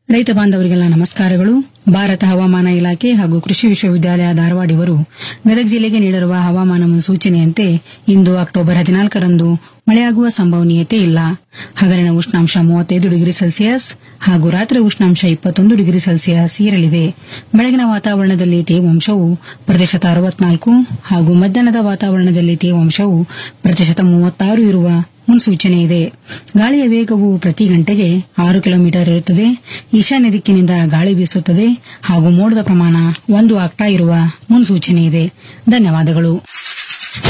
ರೈತ ಬಾಂಧವರಿಗೆಲ್ಲ ನಮಸ್ಕಾರಗಳು ಭಾರತ ಹವಾಮಾನ ಇಲಾಖೆ ಹಾಗೂ ಕೃಷಿ ವಿಶ್ವವಿದ್ಯಾಲಯ ಧಾರವಾಡ ಇವರು ಗದಗ ಜಿಲ್ಲೆಗೆ ನೀಡಿರುವ ಹವಾಮಾನ ಮುನ್ಸೂಚನೆಯಂತೆ ಇಂದು ಅಕ್ಟೋಬರ್ ಹದಿನಾಲ್ಕರಂದು ಮಳೆಯಾಗುವ ಸಂಭವನೀಯತೆ ಇಲ್ಲ ಹಗಲಿನ ಉಷ್ಣಾಂಶ ಮೂವತ್ತೈದು ಡಿಗ್ರಿ ಸೆಲ್ಸಿಯಸ್ ಹಾಗೂ ರಾತ್ರಿ ಉಷ್ಣಾಂಶ ಇಪ್ಪತ್ತೊಂದು ಡಿಗ್ರಿ ಸೆಲ್ಸಿಯಸ್ ಇರಲಿದೆ ಬೆಳಗಿನ ವಾತಾವರಣದಲ್ಲಿ ತೇವಾಂಶವು ಪ್ರತಿಶತ ಅರವತ್ನಾಲ್ಕು ಹಾಗೂ ಮಧ್ಯಾಹ್ನದ ವಾತಾವರಣದಲ್ಲಿ ತೇವಾಂಶವು ಪ್ರತಿಶತ ಮೂವತ್ತಾರು ಇರುವ ಮುನ್ಸೂಚನೆ ಇದೆ ಗಾಳಿಯ ವೇಗವು ಪ್ರತಿ ಗಂಟೆಗೆ ಆರು ಕಿಲೋಮೀಟರ್ ಇರುತ್ತದೆ ಈಶಾನ್ಯ ದಿಕ್ಕಿನಿಂದ ಗಾಳಿ ಬೀಸುತ್ತದೆ ಹಾಗೂ ಮೋಡದ ಪ್ರಮಾಣ ಒಂದು ಆಕ್ಟಾ ಇರುವ ಮುನ್ಸೂಚನೆ ಇದೆ ಧನ್ಯವಾದಗಳು